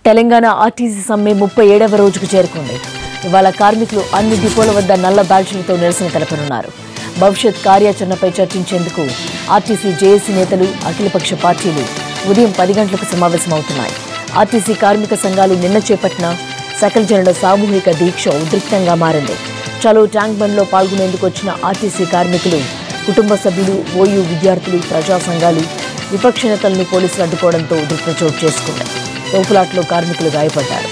Telangana RTC సమ్మె ముప్పై ఏడవ రోజుకు చేరుకుంది ఇవాళ కార్మికులు అన్ని డిపోల వద్ద నల్ల బ్యాడ్జీలతో నిరసన తెలపనున్నారు భవిష్యత్ కార్యాచరణపై చర్చించేందుకు ఆర్టీసీ జేఏసీ నేతలు అఖిలపక్ష పార్టీలు ఉదయం పది గంటలకు సమావేశమవుతున్నాయి ఆర్టీసీ కార్మిక సంఘాలు నిన్న చేపట్టిన సకల జనుల సామూహిక దీక్ష ఉద్రిక్తంగా మారింది చలో ట్యాంక్ బండ్లో పాల్గొనేందుకు వచ్చిన ఆర్టీసీ కార్మికులు కుటుంబ సభ్యులు ఓయూ విద్యార్థులు ప్రజా సంఘాలు విపక్ష నేతలను పోలీసులు అడ్డుకోవడంతో ఉద్రిక్త చోటు చేసుకుంది తోపులాట్లో కార్మికులు గాయపడ్డారు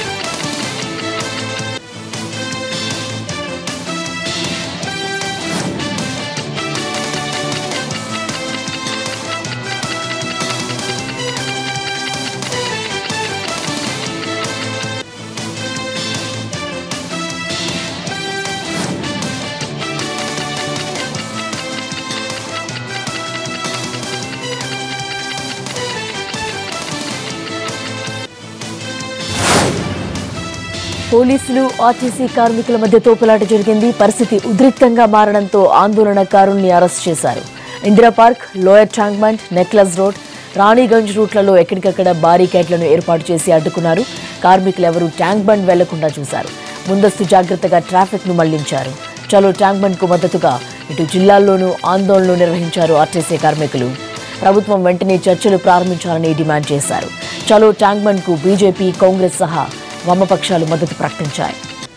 పోలీసులు ఆర్టీసీ కార్మికుల మధ్య తోపులాట జరిగింది పరిస్థితి ఉద్రిక్తంగా మారడంతో ఆందోళనకారుల్ని అరెస్ట్ చేశారు ఇందిరా పార్క్ లోయర్ ట్యాంక్మెంట్ నెక్లెస్ రోడ్ రాణిగంజ్ రూట్లలో ఎక్కడికక్కడ బారికేడ్లను ఏర్పాటు చేసి అడ్డుకున్నారు కార్మికులు ఎవరూ ట్యాంక్ బండ్ వెళ్లకుండా చూశారు ముందస్తు జాగ్రత్తగా ట్రాఫిక్ ను మళ్లించారు చలో ట్యాంక్ బండ్ కు మద్దతుగా ఇటు జిల్లాల్లోనూ ఆందోళనలు నిర్వహించారు ఆర్టీసీ కార్మికులు ప్రభుత్వం వెంటనే చర్చలు ప్రారంభించాలని డిమాండ్ చేశారు చలో ట్యాంక్ బండ్ కు బీజేపీ కాంగ్రెస్ సహా వామపక్షాలు మద్దతు ప్రకటించాయి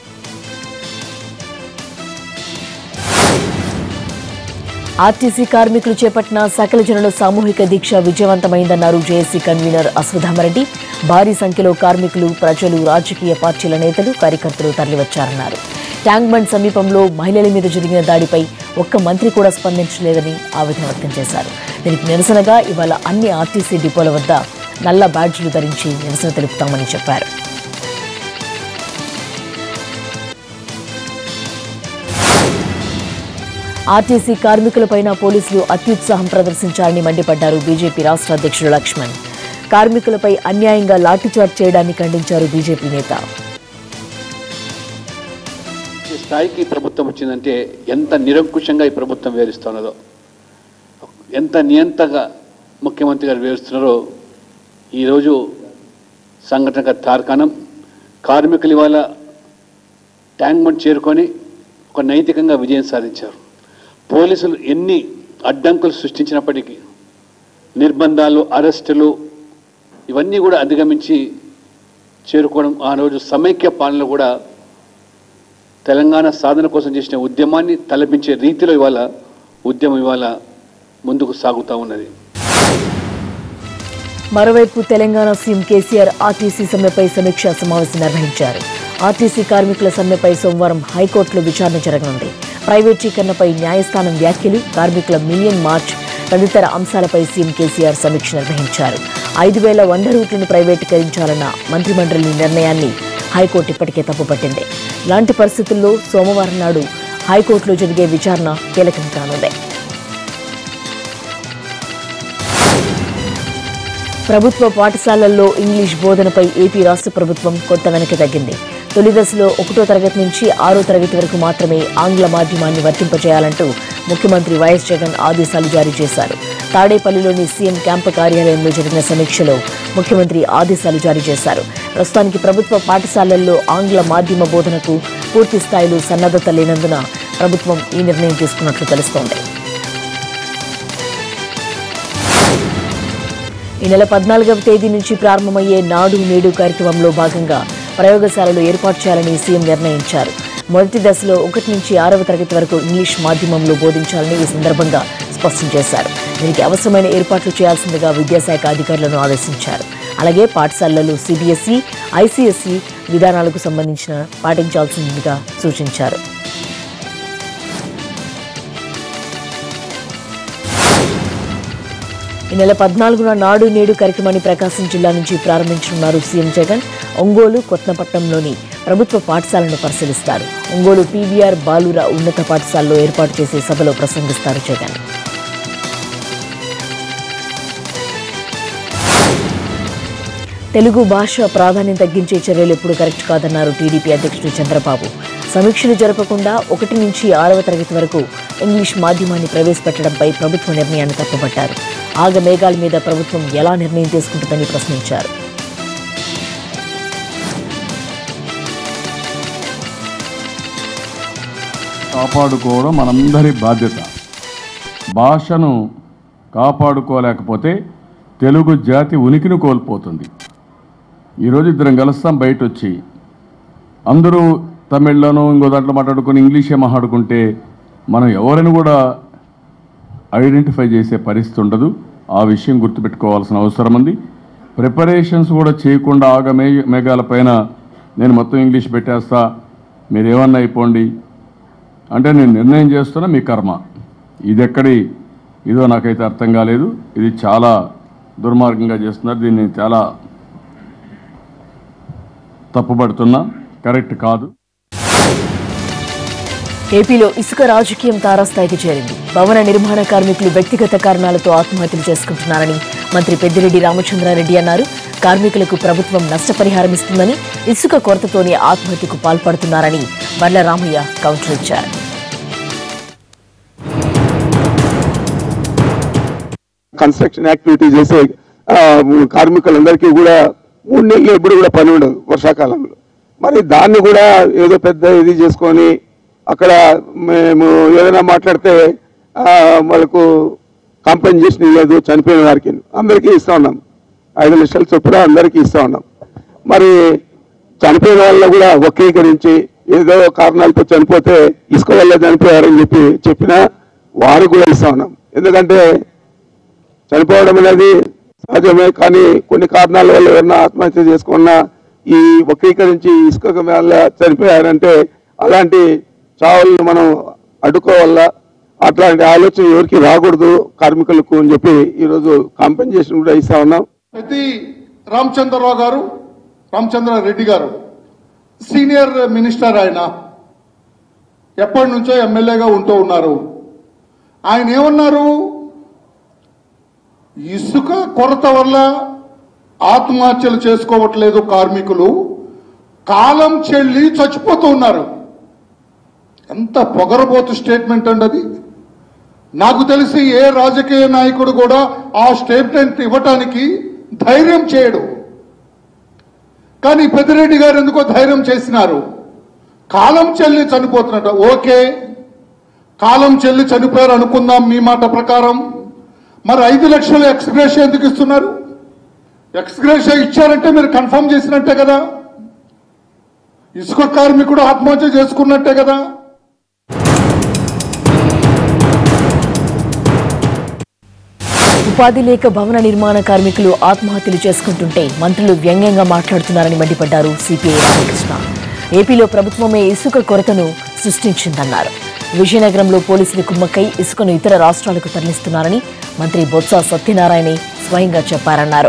ఆర్టీసీ కార్మికులు చేపట్టిన సకల జనుల సామూహిక దీక్ష విజయవంతమైందన్నారు జేఏసీ కన్వీనర్ అశ్వథామరెడ్డి భారీ సంఖ్యలో కార్మికులు ప్రజలు రాజకీయ పార్టీల నేతలు కార్యకర్తలు తరలివచ్చారన్నారు ట్యాంక్ బండ్ సమీపంలో మహిళల మీద జరిగిన దాడిపై ఒక్క మంత్రి కూడా స్పందించలేదని ఆవేదన వ్యక్తం చేశారు దీనికి నిరసనగా ఇవాళ అన్ని ఆర్టీసీ డిపోల వద్ద నల్ల బ్యాడ్జీలు ధరించి నిరసన తెలుపుతామని చెప్పారు ఆర్టీసీ కార్మికులపైన పోలీసులు అత్యుత్సాహం ప్రదర్శించారని మండిపడ్డారు బీజేపీ రాష్ట్ర అధ్యక్షుడు లక్ష్మణ్ కార్మికులపై అన్యాయంగా లాఠీచార్జ్ చేయడాన్ని ఖండించారు బీజేపీ నేత ఈ స్థాయికి ప్రభుత్వం వచ్చిందంటే ఎంత నిరంకుశంగా ఈ ప్రభుత్వం వివరిస్తున్నదో ఎంత నియంతగా ముఖ్యమంత్రి గారు వివరిస్తున్నారో ఈరోజు సంఘటనక తార్కాణం కార్మికులు ఇవాళ ట్యాంక్ బండ్ చేరుకొని ఒక నైతికంగా విజయం సాధించారు పోలీసులు ఎన్ని అడ్డంకులు సృష్టించినప్పటికీ నిర్బంధాలు అరెస్టులు ఇవన్నీ కూడా అధిగమించి చేరుకోవడం ఆ రోజు సమైక్య పాలనలో కూడా తెలంగాణ సాధన కోసం చేసిన ఉద్యమాన్ని తలపించే రీతిలో ఇవాళ ఉద్యమం ఇవాళ ముందుకు సాగుతూ ఉన్నది మరోవైపు తెలంగాణ సీఎం కేసీఆర్ ఆర్టీసీ సమ్మెపై సమీక్షా సమావేశం నిర్వహించారు ఆర్టీసీ కార్మికుల సమ్మెపై సోమవారం హైకోర్టులో విచారణ జరగనుంది ప్రైవేటీకరణపై న్యాయస్థానం వ్యాఖ్యలు కార్మికుల మిలియన్ మార్చ్ తదితర అంశాలపై సీఎం కేసీఆర్ సమీక్ష నిర్వహించారు ఐదు వేల వంద రూట్లను ప్రైవేటీకరించాలన్న మంత్రిమండలి నిర్ణయాన్ని హైకోర్టు ఇప్పటికే తప్పుపట్టింది ఇలాంటి పరిస్థితుల్లో సోమవారం నాడు హైకోర్టులో జరిగే విచారణ కీలకం కానుంది ప్రభుత్వ పాఠశాలల్లో ఇంగ్లీష్ బోధనపై ఏపీ రాష్ట్ర ప్రభుత్వం కొంత వెనక్కి తగ్గింది తొలి దశలో ఒకటో తరగతి నుంచి ఆరో తరగతి వరకు మాత్రమే ఆంగ్ల మాధ్యమాన్ని వర్తింపజేయాలంటూ ముఖ్యమంత్రి వైఎస్ జగన్ ఆదేశాలు జారీ చేశారు తాడేపల్లిలోని సీఎం క్యాంపు కార్యాలయంలో జరిగిన సమీక్షలో ముఖ్యమంత్రి ఆదేశాలు జారీ చేశారు ప్రస్తుతానికి ప్రభుత్వ పాఠశాలల్లో ఆంగ్ల మాధ్యమ బోధనకు పూర్తి స్థాయిలో సన్నద్ధత లేనందున ప్రభుత్వం ఈ నిర్ణయం తీసుకున్నట్లు తెలుస్తోంది ఈ నెల పద్నాలుగవ తేదీ నుంచి ప్రారంభమయ్యే నాడు నేడు కార్యక్రమంలో భాగంగా ప్రయోగశాలలు ఏర్పాటు చేయాలని సీఎం నిర్ణయించారు మొదటి దశలో ఒకటి నుంచి ఆరవ తరగతి వరకు ఇంగ్లీష్ మాధ్యమంలో బోధించాలని ఈ సందర్భంగా స్పష్టం చేశారు దీనికి అవసరమైన ఏర్పాట్లు చేయాల్సిందిగా విద్యాశాఖ అధికారులను ఆదేశించారు అలాగే పాఠశాలలలో సిబిఎస్ఈ ఐసీఎస్ఈ విధానాలకు సంబంధించిన పాటించాల్సిందిగా సూచించారు ఈ నెల పద్నాలుగున నాడు నేడు కార్యక్రమాన్ని ప్రకాశం జిల్లా నుంచి ప్రారంభించనున్నారు సీఎం జగన్ ఒంగోలు కొత్తపట్నంలోని ప్రభుత్వ పాఠశాలను పరిశీలిస్తారు ఒంగోలు పీవీఆర్ బాలుర ఉన్నత పాఠశాలలో ఏర్పాటు చేసే సభలో ప్రసంగిస్తారు జగన్ తెలుగు భాష ప్రాధాన్యం తగ్గించే చర్యలు ఎప్పుడు కరెక్ట్ కాదన్నారు టీడీపీ అధ్యక్షుడు చంద్రబాబు సమీక్షలు జరపకుండా ఒకటి నుంచి ఆరవ తరగతి వరకు ఇంగ్లీష్ మాధ్యమాన్ని ప్రవేశపెట్టడంపై ప్రభుత్వ నిర్ణయాన్ని తప్పుపట్టారు ఆగ మేఘాల మీద ప్రభుత్వం ఎలా నిర్ణయం తీసుకుంటుందని ప్రశ్నించారు కాపాడుకోవడం మనందరి బాధ్యత భాషను కాపాడుకోలేకపోతే తెలుగు జాతి ఉనికిని కోల్పోతుంది ఈరోజు ఇద్దరం కలుస్తాం బయట వచ్చి అందరూ తమిళ్లోనూ ఇంకో దాంట్లో మాట్లాడుకొని ఇంగ్లీషే మాట్లాడుకుంటే మనం ఎవరిని కూడా ఐడెంటిఫై చేసే పరిస్థితి ఉండదు ఆ విషయం గుర్తుపెట్టుకోవాల్సిన అవసరం ఉంది ప్రిపరేషన్స్ కూడా చేయకుండా ఆగ మే మేఘాల పైన నేను మొత్తం ఇంగ్లీష్ పెట్టేస్తా మీరు ఏమన్నా అయిపోండి అంటే నేను నిర్ణయం చేస్తున్నా మీ కర్మ ఇది ఎక్కడి ఇదో నాకైతే అర్థం కాలేదు ఇది చాలా దుర్మార్గంగా చేస్తున్నారు దీన్ని చాలా తప్పుపడుతున్నా కరెక్ట్ కాదు ఏపీలో ఇసుక రాజకీయం తారాస్థాయికి చేరింది భవన నిర్మాణ కార్మికులు వ్యక్తిగత కారణాలతో ఆత్మహత్యలు చేసుకుంటున్నారని మంత్రి పెద్దిరెడ్డి రామచంద్రారెడ్డి అన్నారు కార్మికులకు ప్రభుత్వం నష్టపరిహారం ఇస్తుందని ఇసుక కొరతతోనే ఆత్మహత్యకు పాల్పడుతున్నారని బండ్ల రామయ్య కౌంటర్ ఇచ్చారు కన్స్ట్రక్షన్ యాక్టివిటీ చేసే ఆ, కార్మికులందరికీ కూడా మూడు నెలలు ఎప్పుడు కూడా పని ఉండదు వర్షాకాలంలో మరి దాన్ని కూడా ఏదో పెద్ద ఇది చేసుకొని అక్కడ మేము ఏదైనా మాట్లాడితే ఆ, వాళ్ళకు కాంపెన్సేషన్ ఇవ్వలేదు చనిపోయిన వారికి అందరికీ ఇస్తా ఉన్నాం ఐదు లక్షల చొప్పున అందరికీ ఇస్తా ఉన్నాం మరి చనిపోయిన వాళ్ళని కూడా వక్రీకరించి ఏదో కారణాలతో చనిపోతే ఇసుక వల్ల చనిపోయారని చెప్పి చెప్పినా వారు కూడా ఇస్తా ఉన్నాం ఎందుకంటే చనిపోవడం అనేది సహజమే కానీ కొన్ని కారణాల వల్ల ఎవరైనా ఆత్మహత్య చేసుకున్నా ఈ వక్రీకరించి ఇసుక వల్ల చనిపోయారంటే అలాంటి చావులను మనం అడ్డుకోవాలా అట్లాంటి ఆలోచన ఎవరికి రాకూడదు కార్మికులకు అని చెప్పి ఈరోజు కాంపెన్సేషన్ కూడా ఇస్తా ఉన్నాం ప్రతి రామచంద్రరావు గారు రామచంద్రారెడ్డి గారు సీనియర్ మినిస్టర్ ఆయన ఎప్పటి నుంచో ఎమ్మెల్యేగా ఉంటూ ఉన్నారు ఆయన ఏమన్నారు ఇసుక కొరత వల్ల ఆత్మహత్యలు చేసుకోవట్లేదు కార్మికులు కాలం చెల్లి చచ్చిపోతూ ఉన్నారు ఎంత పొగరబోతు స్టేట్మెంట్ అండి అది నాకు తెలిసి ఏ రాజకీయ నాయకుడు కూడా ఆ స్టేట్మెంట్ ఇవ్వటానికి ధైర్యం చేయడు కానీ పెద్దిరెడ్డి గారు ఎందుకో ధైర్యం చేసినారు కాలం చెల్లి చనిపోతున్నట్ట ఓకే కాలం చెల్లి చనిపోయారు అనుకుందాం మీ మాట ప్రకారం మరి ఐదు లక్షలు ఎక్స్గ్రేషియా ఎందుకు ఇస్తున్నారు ఎక్స్గ్రేషియా ఇచ్చారంటే మీరు కన్ఫర్మ్ చేసినట్టే కదా ఇసుక కార్మికుడు ఆత్మహత్య చేసుకున్నట్టే కదా ఉపాధి లేక భవన నిర్మాణ కార్మికులు ఆత్మహత్యలు చేసుకుంటుంటే మంత్రులు వ్యంగ్యంగా మాట్లాడుతున్నారని మండిపడ్డారు సిపిఐ రామకృష్ణ ఏపీలో ప్రభుత్వమే ఇసుక కొరతను సృష్టించిందన్నారు విజయనగరంలో పోలీసులు కుమ్మక్కై ఇసుకను ఇతర రాష్ట్రాలకు తరలిస్తున్నారని మంత్రి బొత్స సత్యనారాయణ స్వయంగా చెప్పారన్నారు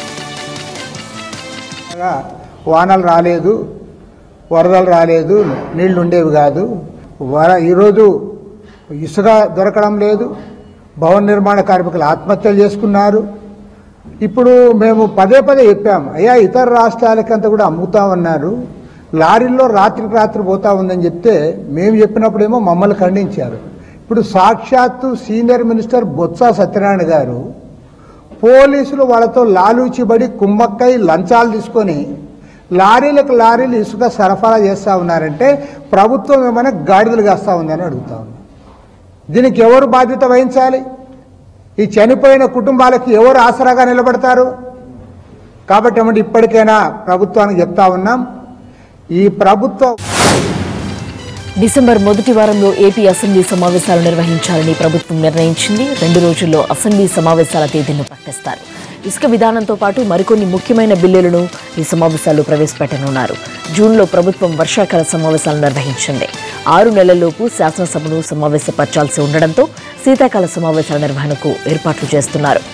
అనగా వానలు రాలేదు వరదలు రాలేదు నీళ్లు ఉండేవి కాదు వర ఈరోజు ఇసుక దొరకడం లేదు భవన నిర్మాణ కార్మికులు ఆత్మహత్యలు చేసుకున్నారు ఇప్పుడు మేము పదే పదే చెప్పాము అయ్యా ఇతర రాష్ట్రాలకంతా కూడా అమ్ముతా ఉన్నారు లారీల్లో రాత్రికి రాత్రి పోతా ఉందని చెప్తే మేము చెప్పినప్పుడేమో మమ్మల్ని ఖండించారు ఇప్పుడు సాక్షాత్తు సీనియర్ మినిస్టర్ బొత్స సత్యనారాయణ గారు పోలీసులు వాళ్ళతో లాలూచిబడి కుమ్మక్కై లంచాలు తీసుకొని లారీలకు లారీలు ఇసుక సరఫరా చేస్తూ ఉన్నారంటే ప్రభుత్వం ఏమైనా గాడిదలు కాస్తా ఉందని అడుగుతా ఉన్నా దీనికి ఎవరు బాధ్యత వహించాలి ఈ చనిపోయిన కుటుంబాలకు ఎవరు ఆసరాగా నిలబడతారు కాబట్టి ఏమంటే ఇప్పటికైనా ప్రభుత్వానికి చెప్తా ఉన్నాం ఈ ప్రభుత్వం డిసెంబర్ మొదటి వారంలో ఏపీ అసెంబ్లీ సమావేశాలు నిర్వహించాలని ప్రభుత్వం నిర్ణయించింది రెండు రోజుల్లో అసెంబ్లీ సమావేశాల తేదీలను ప్రకటిస్తారు ఇసుక విధానంతో పాటు మరికొన్ని ముఖ్యమైన బిల్లులను ఈ సమావేశాల్లో ప్రవేశపెట్టనున్నారు జూన్లో ప్రభుత్వం వర్షాకాల సమావేశాలు నిర్వహించింది ఆరు నెలల్లోపు శాసనసభను సమావేశపరచాల్సి ఉండడంతో శీతాకాల సమావేశాల నిర్వహణకు ఏర్పాట్లు చేస్తున్నారు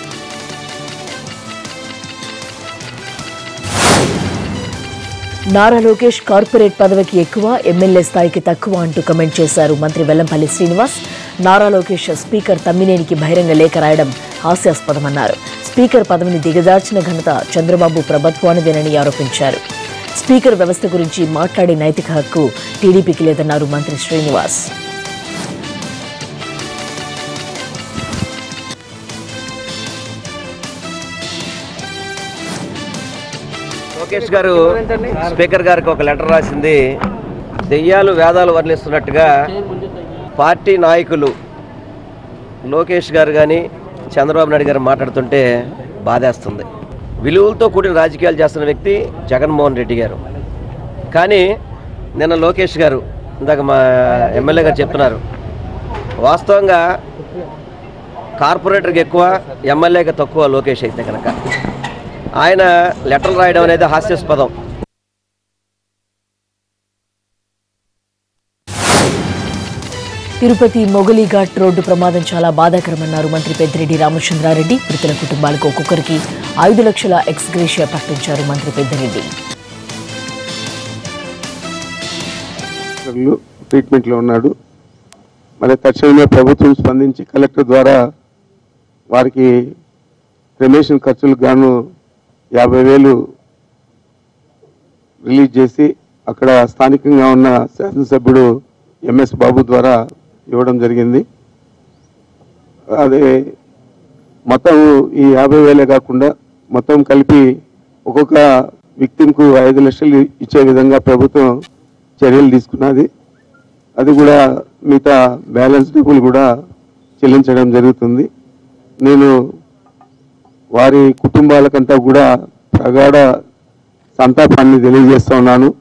నారా లోకేష్ కార్పొరేట్ పదవికి ఎక్కువ ఎమ్మెల్యే స్థాయికి తక్కువ అంటూ కమెంట్ చేశారు మంత్రి వెల్లంపల్లి శ్రీనివాస్ నారా లోకేష్ స్పీకర్ తమ్మినేనికి బహిరంగ లేఖ రాయడం హాస్యాస్పదమన్నారు స్పీకర్ పదవిని దిగజార్చిన ఘనత చంద్రబాబు ప్రభుత్వానిదేనని ఆరోపించారు స్పీకర్ వ్యవస్థ గురించి మాట్లాడే నైతిక హక్కు టీడీపీకి లేదన్నారు మంత్రి శ్రీనివాస్ లోకేష్ గారు స్పీకర్ గారికి ఒక లెటర్ రాసింది దెయ్యాలు వేదాలు వర్ణిస్తున్నట్టుగా పార్టీ నాయకులు లోకేష్ గారు కానీ చంద్రబాబు నాయుడు గారు మాట్లాడుతుంటే బాధేస్తుంది విలువలతో కూడిన రాజకీయాలు చేస్తున్న వ్యక్తి జగన్మోహన్ రెడ్డి గారు కానీ నిన్న లోకేష్ గారు ఇందాక మా ఎమ్మెల్యే గారు చెప్తున్నారు వాస్తవంగా కార్పొరేటర్కి ఎక్కువ ఎమ్మెల్యేకి తక్కువ లోకేష్ అయితే కనుక ఆయన లెటర్లు రాయడం అనేది హాస్యాస్పదం తిరుపతి మొగలిఘాట్ రోడ్డు ప్రమాదం చాలా బాధాకరమన్నారు మంత్రి పెద్దిరెడ్డి రామచంద్రారెడ్డి మృతుల కుటుంబాలకు ఒక్కొక్కరికి ఐదు లక్షల ఎక్స్గ్రేషియా ప్రకటించారు మంత్రి పెద్దిరెడ్డి డాక్టర్లు ట్రీట్మెంట్లో ఉన్నాడు మరి తక్షణమే ప్రభుత్వం స్పందించి కలెక్టర్ ద్వారా వారికి క్రిమేషన్ ఖర్చులకు గాను యాభై వేలు రిలీజ్ చేసి అక్కడ స్థానికంగా ఉన్న శాసనసభ్యుడు ఎంఎస్ బాబు ద్వారా ఇవ్వడం జరిగింది అదే మొత్తం ఈ యాభై వేలే కాకుండా మొత్తం కలిపి ఒక్కొక్క వ్యక్తికు ఐదు లక్షలు ఇచ్చే విధంగా ప్రభుత్వం చర్యలు తీసుకున్నది అది కూడా మిగతా బ్యాలెన్స్ డబ్బులు కూడా చెల్లించడం జరుగుతుంది నేను వారి కుటుంబాలకంతా కూడా ప్రగాఢ సంతాపాన్ని తెలియజేస్తా ఉన్నాను